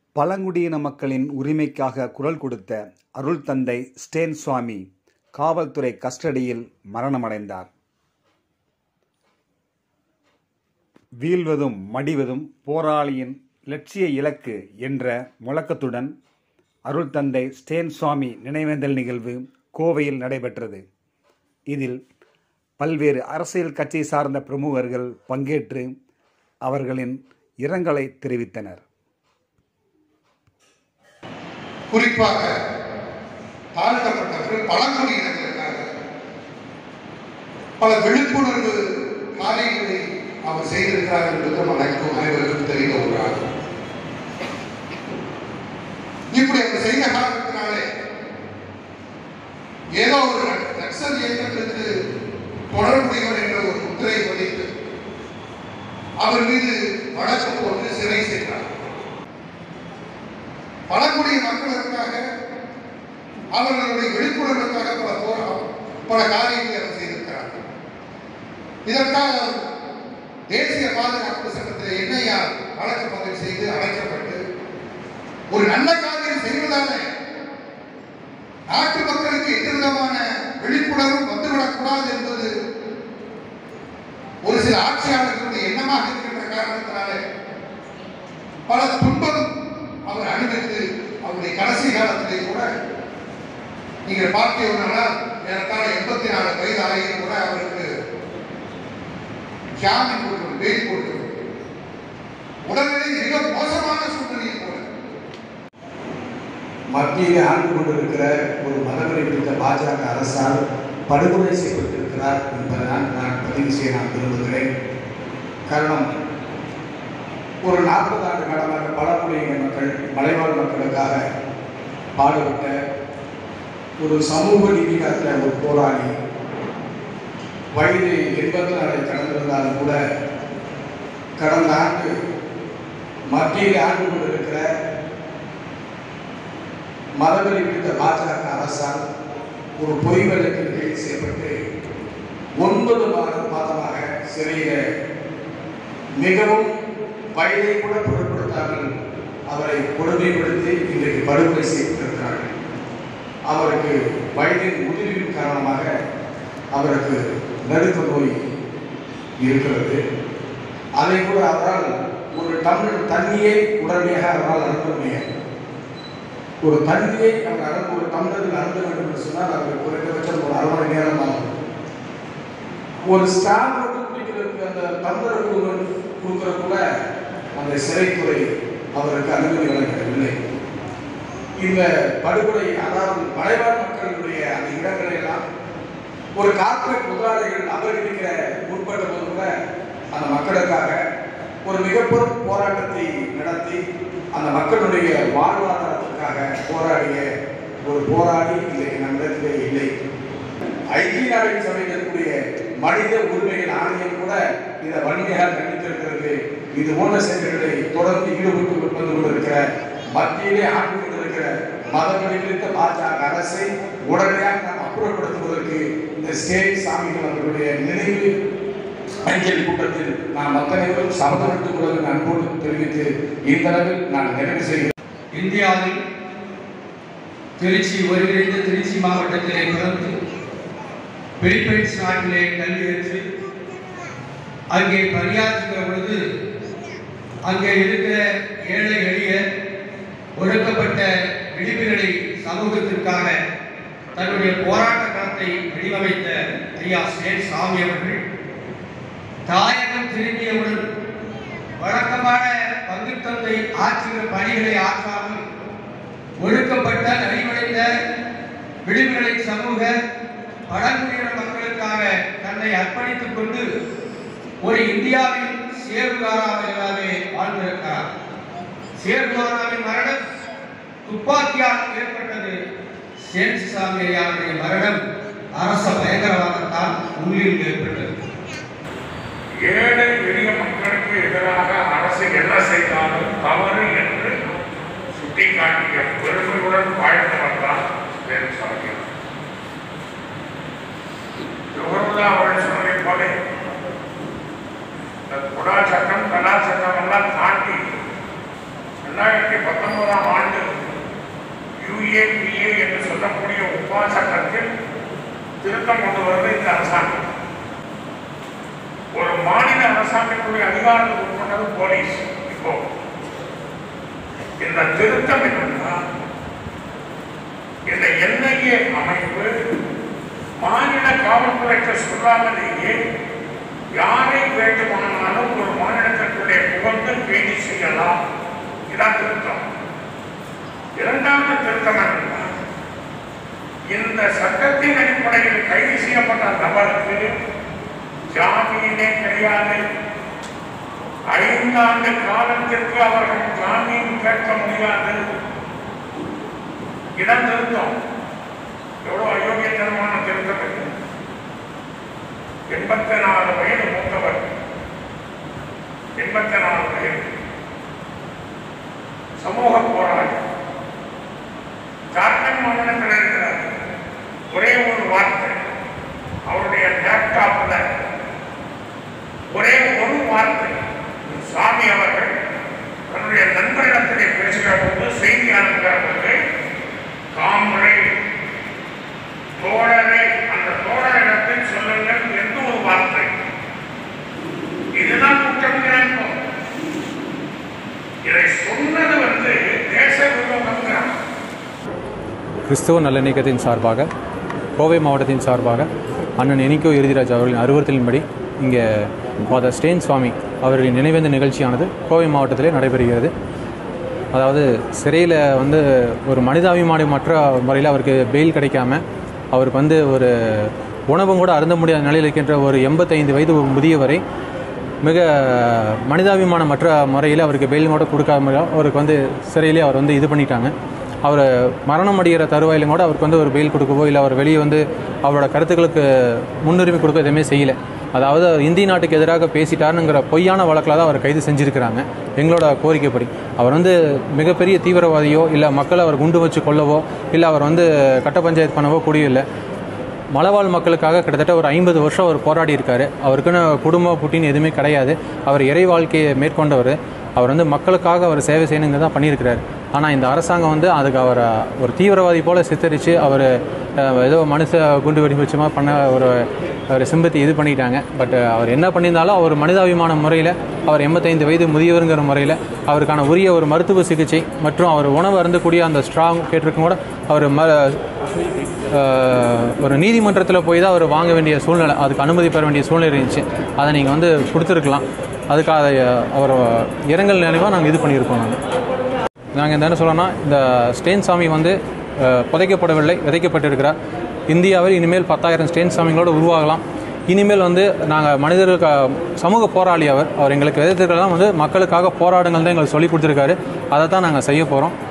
பழங்குடியின மக்களின் உரிமைக்காக குரல் கொடுத்த அருள் தந்தை ஸ்டேன் சுவாமி காவல்துறை கஸ்டடியில் மரணமடைந்தார் வீழ்வதும் மடிவதும் போராளியின் இலட்சிய இலக்கு என்ற முழக்கத்துடன் அருள் தந்தை ஸ்டேன் சுவாமி நினைவேந்தல் நிகழ்வு கோவையில் நடைபெற்றது இதில் பல்வேறு அரசியல் கட்சி சார்ந்த பிரமுகர்கள் பங்கேற்று அவர்களின் இரங்கலை தெரிவித்தனர் குறிப்பாக தாழ்த்தப்பட்டவர்கள் பழங்குடியினர்களுக்காக பல விழிப்புணர்வு காரியங்களை அவர் செய்திருக்கிறார் என்பது நம் அனைக்கும் அனைவருக்கும் தெரிந்த ஒன்றாகும் இப்படி அவர் செய்த காரணத்தினாலே ஏதோ ஒரு நக்சல் இயக்கத்திற்கு தொடர்புடையவர் என்ற ஒரு முத்திரை பதித்து அவர் மீது வழக்கு போட்டு சிறை சென்றார் பழங்குடிய மக்களுக்காக அவர்களுடைய விழிப்புணர்வுக்காக பல போராட்டம் பல காரியங்களை அவர் செய்திருக்கிறார் இதற்காக அவர் தேசிய பாதுகாப்பு சட்டத்தில் என்ஐஆர் வழக்கு பதிவு செய்து அழைக்கப்பட்டு ஒரு நல்ல காரியம் செய்வதாலே நாட்டு மக்களுக்கு எந்த விதமான விழிப்புணர்வும் வந்துவிடக்கூடாது என்பது ஒரு சில ஆட்சியாளர்களுடைய எண்ணமாக இருக்கின்ற காரணத்தினாலே பல துன்பம் அவர் அனுபவித்து அவருடைய கடைசி காலத்திலே கூட நீங்கள் பார்த்தீங்கன்னா ஏறத்தாழ எண்பத்தி நாலு வயது ஆகியும் கூட அவருக்கு ஜாமீன் கொடுக்கணும் பெயில் கொடுக்கணும் உடல்நிலை மிக மோசமான சூழ்நிலையில் கூட மத்தியில் ஆண்டு கொண்டிருக்கிற ஒரு மதவெறி பிடித்த பாஜக அரசால் படுகொலை செய்யப்பட்டிருக்கிறார் என்பதை நான் நான் பதிவு செய்ய நான் விரும்புகிறேன் காரணம் ஒரு நாற்பது ஆண்டு காலமாக பழங்குடியின மக்கள் மலைவாழ் மக்களுக்காக பாடுபட்ட ஒரு சமூக நீதி காத்த ஒரு போராளி வயது எண்பத்தி நாளை கடந்திருந்தாலும் கூட கடந்த ஆண்டு மத்தியில் ஆண்டு கொண்டிருக்கிற மதவெறி பிடித்த பாஜக அரசால் ஒரு பொய் வழக்கில் கைது செய்யப்பட்டு ஒன்பது மாத மாதமாக சிறையில் மிகவும் வயதை கூட பொருட்படுத்தாமல் அவரை கொடுமைப்படுத்தி இன்றைக்கு படுகொலை செய்திருக்கிறார்கள் அவருக்கு வயதின் முதிர்வின் காரணமாக அவருக்கு நடுக்க நோய் இருக்கிறது அதை கூட அவரால் ஒரு டம்ளர் தண்ணியை உடனடியாக அவரால் அனுப்ப முடியாது ஒரு தண்ணியை அவர் அறந்து ஒரு டம்ளரில் அருந்த வேண்டும் என்று சொன்னால் அவருக்கு குறைந்தபட்சம் ஒரு அரை மணி நேரம் ஆகும் ஒரு ஸ்டார் மட்டும் குடிக்கிறதுக்கு அந்த டம்ளர் கொடுக்குற கூட அந்த சிறைத்துறை அவருக்கு அனுமதி வழங்கவில்லை இந்த படுகொலை அதாவது மலைவாழ் மக்களுடைய அந்த இடங்களை எல்லாம் ஒரு கார்ப்பரேட் முதலாளிகள் அபகரிக்கிற முற்பட்ட போது கூட அந்த மக்களுக்காக ஒரு மிகப்பெரும் போராட்டத்தை நடத்தி அந்த மக்களுடைய வாழ்வாதாரத்திற்காக போராடிய ஒரு போராடி இன்றைக்கு நம்மிடத்திலே இல்லை ஐக்கிய நாடுகளின் சபையில் இருக்கக்கூடிய மனித உரிமைகள் ஆணையம் கூட இதை வன்மையாக கண்டித்திருக்கிறது இது போன்ற செயல்களை தொடர்ந்து ஈடுபட்டு வந்து கொண்டிருக்கிற மத்தியிலே ஆண்டு கொண்டிருக்கிற மதங்களை குறித்த பாஜக அரசை உடனடியாக நாம் அப்புறப்படுத்துவதற்கு இந்த ஸ்டேட் சாமிகள் அவர்களுடைய நினைவு அஞ்சல் கூட்டத்தில் நாம் அத்தனைவரும் சபதம் எடுத்துக் கொள்வதற்கு அன்போடு தெரிவித்து இந்த அளவில் நான் நிறைவு செய்கிறேன் இந்தியாவில் திருச்சி ஒருங்கிணைந்த திருச்சி மாவட்டத்திலே பிறந்து பிலிப்பைன்ஸ் நாட்டிலே கல்வி கற்று அங்கே பணியாற்றுகிற பொழுது அங்கே இருக்கிற ஏழை எளிய ஒடுக்கப்பட்ட விளிம்புகளை சமூகத்திற்காக தன்னுடைய போராட்ட களத்தை வடிவமைத்த ஐயா சேன் சாமி அவர்கள் தாயகம் திரும்பியவுடன் வழக்கமான பங்குத்தந்தை ஆற்றுகிற பணிகளை ஆற்றாமல் ஒடுக்கப்பட்ட நலிவடைந்த விளிம்புகளை சமூக பழங்குடியின மக்களுக்காக தன்னை அர்ப்பணித்துக் கொண்டு ஒரு இந்தியாவின் சேர்வுகாராகவே வாழ்ந்திருக்கிறார் சேர்வுகாராவின் மரணம் துப்பாக்கியால் ஏற்பட்டது சேன்சாமி ஐயாவுடைய மரணம் அரச பயங்கரவாதத்தால் உள்ளில் ஏற்பட்டது ஏழை எளிய மக்களுக்கு எதிராக அரசு என்ன செய்தாலும் தவறு என்று சுட்டிக்காட்டிய பெருமையுடன் வாழ்ந்தவர் தான் வேலுசாமி யுகமுல்லா அவர்கள் சொன்னதை போல இந்த குடா சட்டம் கலா சட்டம் எல்லாம் தாண்டி ரெண்டாயிரத்தி பத்தொன்பதாம் ஆண்டு யுஏபிஏ என்று சொல்லக்கூடிய உபா சட்டத்தில் திருத்தம் கொண்டு வருவது இந்த அரசாங்கம் ஒரு மாநில அரசாங்கத்துடைய அதிகாரத்துக்கு உட்பட்டது போலீஸ் இப்போ இந்த திருத்தம் என்னன்னா இந்த என்ஐஏ அமைப்பு மாநில காவல்துறைக்கு சொல்லாமலேயே யாரை வேண்டுமானாலும் ஒரு மாநிலத்திற்குள்ளே புகழ்ந்து கைது செய்யலாம் இதான் திருத்தம் இரண்டாவது திருத்தம் என்னன்னா இந்த சட்டத்தின் அடிப்படையில் கைது செய்யப்பட்ட நபருக்கு ஜாமீனே கிடையாது ஐந்தாண்டு காலத்திற்கு அவர்கள் ஜாமீன் கேட்க முடியாது இடம் திருத்தம் எவ்வளவு அயோக்கியத்தனமான திருத்தம் இது எண்பத்தி நாலு வயது மூத்தவர் எண்பத்தி நாலு வயது சமூக போராளி ஜார்க்கண்ட் மாநிலத்தில் இருக்கிறார் ஒரே ஒரு வார்த்தை அவருடைய லேப்டாப்ல ஒரே ஒரு வார்த்தை சாமி அவர்கள் தன்னுடைய நண்பரிடத்திலே பேசுகிற போது செய்தி அனுப்புகிற போது காம்ரேட் தோழரை அந்த தோழரிடத்தில் சொல்லுங்கள் எந்த ஒரு வார்த்தை இதுதான் குற்றம் நினைப்போம் இதை சொன்னது வந்து தேச விரோதங்கிறான் கிறிஸ்தவ நல்லிணக்கத்தின் சார்பாக கோவை மாவட்டத்தின் சார்பாக அண்ணன் எனிக்கோ இறுதிராஜ் அவர்களின் அறிவுறுத்தலின்படி இங்கே ஃபாதர் ஸ்டேன் சுவாமி அவர்களின் நினைவேந்த நிகழ்ச்சியானது கோவை மாவட்டத்திலே நடைபெறுகிறது அதாவது சிறையில் வந்து ஒரு மனிதாபிமானமற்ற முறையில் அவருக்கு பெயில் கிடைக்காம அவருக்கு வந்து ஒரு உணவும் கூட அருந்த முடியாத நிலையில் இருக்கின்ற ஒரு எண்பத்தைந்து வயது ஒரு முதியவரை மிக மனிதாபிமானமற்ற முறையில் அவருக்கு பெயில் கூட கொடுக்காம அவருக்கு வந்து சிறையிலே அவர் வந்து இது பண்ணிட்டாங்க அவர் மரணம் அடைகிற தருவாயிலும் கூட அவருக்கு வந்து ஒரு பெயில் கொடுக்கவோ இல்லை அவர் வெளியே வந்து அவரோட கருத்துக்களுக்கு முன்னுரிமை கொடுக்க எதுவுமே செய்யலை அதாவது இந்திய நாட்டுக்கு எதிராக பேசிட்டாருங்கிற பொய்யான வழக்கில் தான் அவர் கைது செஞ்சுருக்கிறாங்க எங்களோட கோரிக்கைப்படி அவர் வந்து மிகப்பெரிய தீவிரவாதியோ இல்லை மக்களை அவர் குண்டு வச்சு கொல்லவோ இல்லை அவர் வந்து கட்ட பஞ்சாயத்து பண்ணவோ கூடியில்லை மலைவாழ் மக்களுக்காக கிட்டத்தட்ட ஒரு ஐம்பது வருஷம் அவர் போராடி இருக்காரு அவருக்குன்னு குடும்பம் குட்டின்னு எதுவுமே கிடையாது அவர் இறை வாழ்க்கையை மேற்கொண்டவர் அவர் வந்து மக்களுக்காக அவர் சேவை செய்யணுங்க தான் பண்ணியிருக்கிறார் ஆனால் இந்த அரசாங்கம் வந்து அதுக்கு அவரை ஒரு தீவிரவாதி போல சித்தரித்து அவர் ஏதோ மனுஷ குண்டு வெடி வச்சுமா பண்ண ஒரு ஒரு சிம்பத்தி இது பண்ணிட்டாங்க பட் அவர் என்ன பண்ணியிருந்தாலும் அவர் மனிதாபிமான முறையில் அவர் எண்பத்தைந்து வயது முதியவருங்கிற முறையில் அவருக்கான உரிய ஒரு மருத்துவ சிகிச்சை மற்றும் அவர் உணவு அருந்தக்கூடிய அந்த ஸ்ட்ராங் கேட்டிருக்கும் கூட அவர் ம ஆஹ் ஒரு நீதிமன்றத்தில் போய் தான் அவர் வாங்க வேண்டிய சூழ்நிலை அதுக்கு அனுமதி பெற வேண்டிய சூழ்நிலை இருந்துச்சு அதை நீங்கள் வந்து கொடுத்துருக்கலாம் அதுக்காக அவர் இரங்கல் நினைவாக நாங்கள் இது பண்ணியிருக்கோம் நாங்கள் நாங்கள் இந்த என்ன சொல்லணும்னா இந்த ஸ்டேன் சாமி வந்து ஆஹ் புதைக்கப்படவில்லை விதைக்கப்பட்டிருக்கிறார் இந்தியாவில் இனிமேல் பத்தாயிரம் ஸ்டேன் சாமிகளோடு உருவாகலாம் இனிமேல் வந்து நாங்கள் மனிதர்களுக்கு சமூக போராளி அவர் அவர் எங்களுக்கு விதத்திற்கெல்லாம் வந்து மக்களுக்காக போராடுங்கள் தான் எங்களுக்கு சொல்லி கொடுத்துருக்காரு அதை தான் நாங்கள் செய்ய போகிறோம்